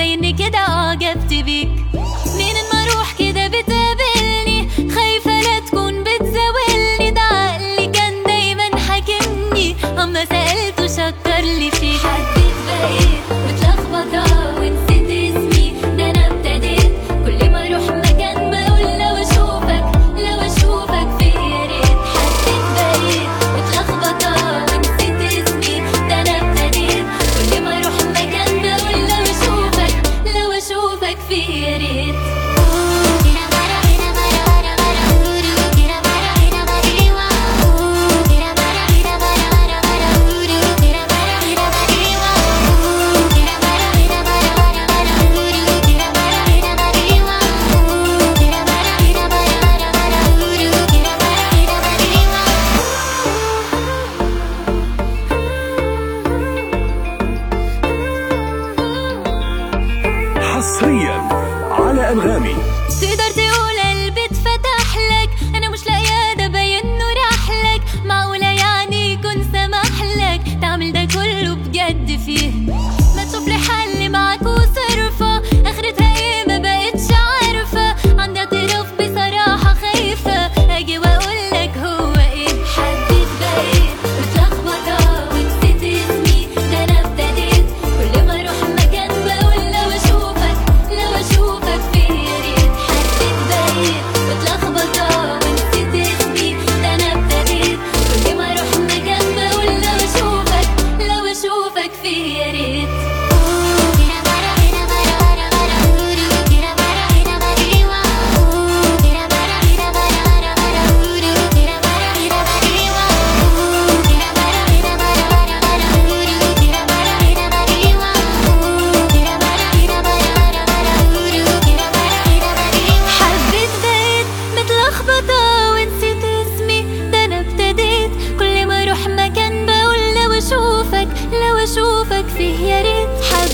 زي اني كده اعجبت بيك منين ما اروح كده بتقابلني خايفة لا تكون بتزاولني ده عقلي كان دايما حاكمني اما سألته شكر لي فيك حسيت بقيت متلخبطة ونسيت اسمي ده انا ابتديت كل ما اروح مكان بقول لو اشوفك لو اشوفك في يا ريت حسيت بقيت متلخبطة ونسيت اسمي ده انا ابتديت كل ما اروح مكان بقول لو اشوفك لو اشوفك في يا ريت حصريا على أنغامي تقدر تقول قلبي اتفتح لك انا مش لاقيه ده باين انه راح لك معقوله يعني يكون سمح لك تعمل ده كله بجد فيه ما تشوف لي حل معاك وصرفه اخرتها ايه ما بقتش عارفه عندي اعتراف بصراحه خايفه اجي واقول لك هو ايه حسيت بقيت متلخبطه ونسيت اسمي ده انا ابتديت كل ما اروح مكان بقول لو اشوفك لو اشوفك في يا ريت حسيت بقيت متلخبطه ونسيت اسمي ده انا ابتديت كل ما اروح مكان بقول لو اشوفك لو اشوفك في يا ريت حبيت بقيت متلخبطة ونسيت اسمي ده أنا ابتديت كل ما أروح مكان بقول لو أشوفك لو أشوفك فيه يا ريت حبيت